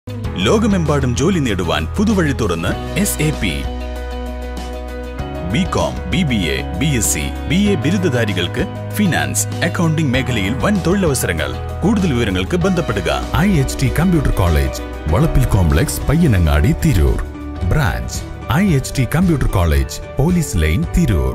ലോകമെമ്പാടും ജോലി നേടുവാൻ പുതുവഴി തുറന്ന് S A P B com B B A B S C B A ബിരുദധാരികൾക്ക് ഫിനാൻസ് അക്കൗണ്ടിംഗ് മേഖലയിൽ വൻ തൊഴിലവസരങ്ങൾ കൂടുതൽ വിവരങ്ങൾക്ക് ബന്ധപ്പെടുക I H T computer college വളപ്പിൽ complex Payyanangadi Tirur branch I H T computer college police line Tirur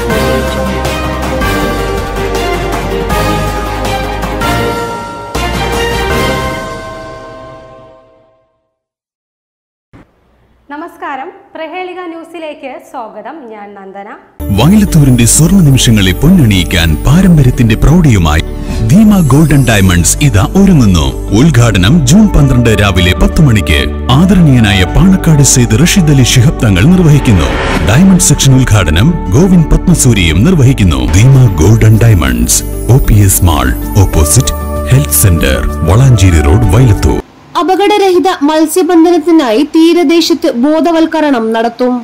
നമസ്കാരം പ്രഹേളിക ന്യൂസിലേക്ക് സ്വാഗതം ഞാൻ നന്ദന വയലത്തൂരിന്റെ സ്വർണ്ണ നിമിഷങ്ങളെ പൊന്നണിയിക്കാൻ പാരമ്പര്യത്തിന്റെ പ്രൗഢിയുമായി ധീമ ഗോൾഡൻ ഡയമണ്ട്സ് ഇതാ ഒരുങ്ങുന്നു ഉദ്ഘാടനം ജൂൺ പന്ത്രണ്ട് രാവിലെ പത്ത് മണിക്ക് ആദരണീയനായ പാണക്കാട് സെയ്ത് റഷീദ് അലി ശിഹബ് തങ്ങൾ നിർവഹിക്കുന്നു ഡയമണ്ട് സെക്ഷൻ ഉദ്ഘാടനം ഗോവിന്ദ് പത്മസൂരിയും നിർവഹിക്കുന്നു Dheema golden diamonds O P S mall opposite health centre Valanchery road Vailathur അപകടരഹിത മത്സ്യബന്ധനത്തിനായി തീരദേശത്ത് ബോധവൽക്കരണം നടത്തും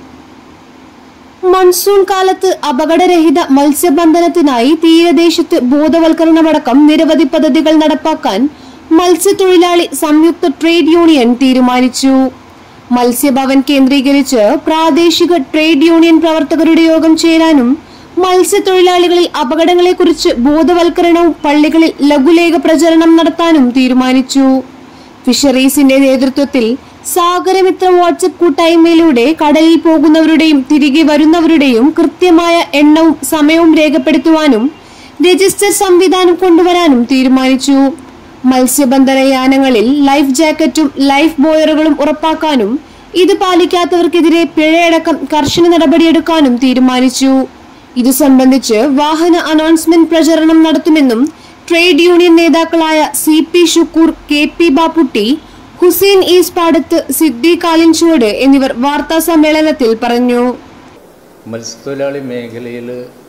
മൺസൂൺ കാലത്ത് അപകടരഹിത മത്സ്യബന്ധനത്തിനായി തീരദേശത്ത് ബോധവൽക്കരണമടക്കം നിരവധി പദ്ധതികൾ നടപ്പാക്കാൻ മത്സ്യത്തൊഴിലാളി സംയുക്ത ട്രേഡ് യൂണിയൻ തീരുമാനിച്ചു മത്സ്യഭവൻ കേന്ദ്രീകരിച്ച് പ്രാദേശിക ട്രേഡ് യൂണിയൻ പ്രവർത്തകരുടെ യോഗം ചേരാനും മത്സ്യത്തൊഴിലാളികളിൽ അപകടങ്ങളെക്കുറിച്ച് ബോധവൽക്കരണവും പള്ളികളിൽ ലഘുലേഖ പ്രചരണം നടത്താനും തീരുമാനിച്ചു ഫിഷറീസിന്റെ നേതൃത്വത്തിൽ സാഗരമിത്ര വാട്സപ്പ് കൂട്ടായ്മയിലൂടെ കടലിൽ പോകുന്നവരുടെയും തിരികെ വരുന്നവരുടെയും കൃത്യമായ എണ്ണവും സമയവും രേഖപ്പെടുത്തുവാനും രജിസ്റ്റർ സംവിധാനം കൊണ്ടുവരാനും തീരുമാനിച്ചു മത്സ്യബന്ധന യാനങ്ങളിൽ ലൈഫ് ജാക്കറ്റും ലൈഫ് ബോയറുകളും ഉറപ്പാക്കാനും ഇത് പാലിക്കാത്തവർക്കെതിരെ പിഴയടക്കം കർശന നടപടിയെടുക്കാനും തീരുമാനിച്ചു ഇത് സംബന്ധിച്ച് വാഹന അനൗൺസ്മെന്റ് പ്രചരണം നടത്തുമെന്നും ട്രേഡ് യൂണിയൻ നേതാക്കളായ C P Shukkur K P Bapputty Hussain ഈസ് പാടത്ത് സിദ്ദീഖ് ആലിൻചുവട് എന്നിവർ വാർത്താ സമ്മേളനത്തിൽ പറഞ്ഞു മത്സ്യത്തൊഴിലാളി മേഖലയിൽ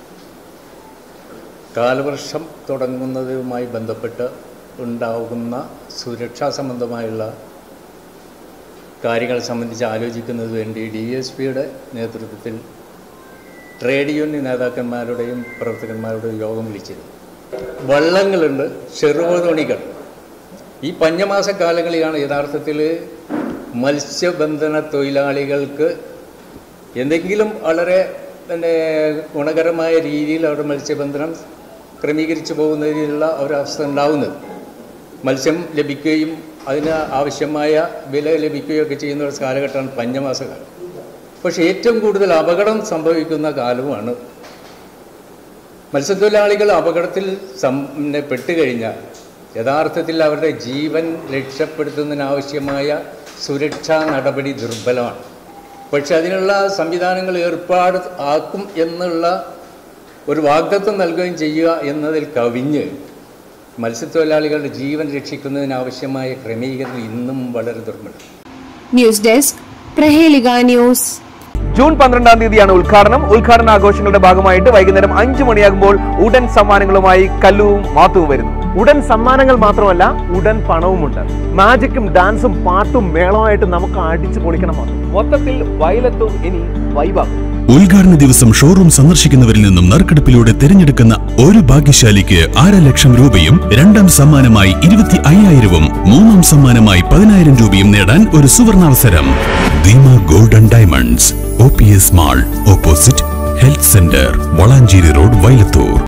കാലവർഷം തുടങ്ങുന്നതുമായി ബന്ധപ്പെട്ട് ഉണ്ടാകുന്ന സുരക്ഷാ സംബന്ധമായുള്ള കാര്യങ്ങൾ സംബന്ധിച്ച് ആലോചിക്കുന്നതിന് വേണ്ടി ഡി എസ് പിയുടെ നേതൃത്വത്തിൽ ട്രേഡ് യൂണിയൻ നേതാക്കന്മാരുടെയും പ്രവർത്തകന്മാരുടെയും യോഗം വിളിച്ചിരുന്നു വള്ളങ്ങളുണ്ട് ചെറുതോണികൾ ഈ പഞ്ഞമാസ കാലങ്ങളിലാണ് യഥാർത്ഥത്തിൽ മത്സ്യബന്ധന തൊഴിലാളികൾക്ക് എന്തെങ്കിലും വളരെ പിന്നെ ഗുണകരമായ രീതിയിൽ അവരുടെ മത്സ്യബന്ധനം ക്രമീകരിച്ചു പോകുന്ന രീതിയിലുള്ള ഒരവസ്ഥ ഉണ്ടാവുന്നത് മത്സ്യം ലഭിക്കുകയും അതിന് ആവശ്യമായ വില ലഭിക്കുകയും ഒക്കെ ചെയ്യുന്ന ഒരു കാലഘട്ടമാണ് പഞ്ഞമാസ കാലം പക്ഷേ ഏറ്റവും കൂടുതൽ അപകടം സംഭവിക്കുന്ന കാലവുമാണ് മത്സ്യത്തൊഴിലാളികൾ അപകടത്തിൽ സം പിന്നെ പെട്ടുകഴിഞ്ഞാൽ യഥാർത്ഥത്തിൽ അവരുടെ ജീവൻ രക്ഷപ്പെടുത്തുന്നതിനാവശ്യമായ സുരക്ഷാ നടപടി ദുർബലമാണ് പക്ഷെ അതിനുള്ള സംവിധാനങ്ങൾ ഏർപ്പാട് ആക്കും എന്നുള്ള ഒരു വാഗ്ദത്വം നൽകുകയും ചെയ്യുക എന്നതിൽ കവിഞ്ഞ് മത്സ്യത്തൊഴിലാളികളുടെ ജീവൻ രക്ഷിക്കുന്നതിനാവശ്യമായ ക്രമീകരണം ഇന്നും വളരെ ദുർബലം news desk Prahelika news June പന്ത്രണ്ടാം തീയതിയാണ് ഉദ്ഘാടനം ഉദ്ഘാടന ആഘോഷങ്ങളുടെ ഭാഗമായിട്ട് വൈകുന്നേരം അഞ്ചു മണിയാകുമ്പോൾ ഉടൻ സമ്മാനങ്ങളുമായി കല്ലുവും മാത്തുവും വരുന്നു ഉടൻ സമ്മാനങ്ങൾ മാത്രമല്ല ഉടൻ പണവുമുണ്ട് മാജിക്കും ഡാൻസും പാട്ടും മേളമായിട്ട് നമുക്ക് അടിച്ചു പൊളിക്കണം മാത്രം മൊത്തത്തിൽ വയലത്തും ഇനി വൈബാകും ഉദ്ഘാടന ദിവസം ഷോറൂം സന്ദർശിക്കുന്നവരിൽ നിന്നും നറുക്കെടുപ്പിലൂടെ തിരഞ്ഞെടുക്കുന്ന ഒരു ഭാഗ്യശാലിക്ക് അര ലക്ഷം രൂപയും രണ്ടാം സമ്മാനമായി ഇരുപത്തി അയ്യായിരവും മൂന്നാം സമ്മാനമായി പതിനായിരം രൂപയും നേടാൻ ഒരു സുവർണാവസരം Dheema golden diamonds O P S mall opposite health centre Valanchery road Vailathur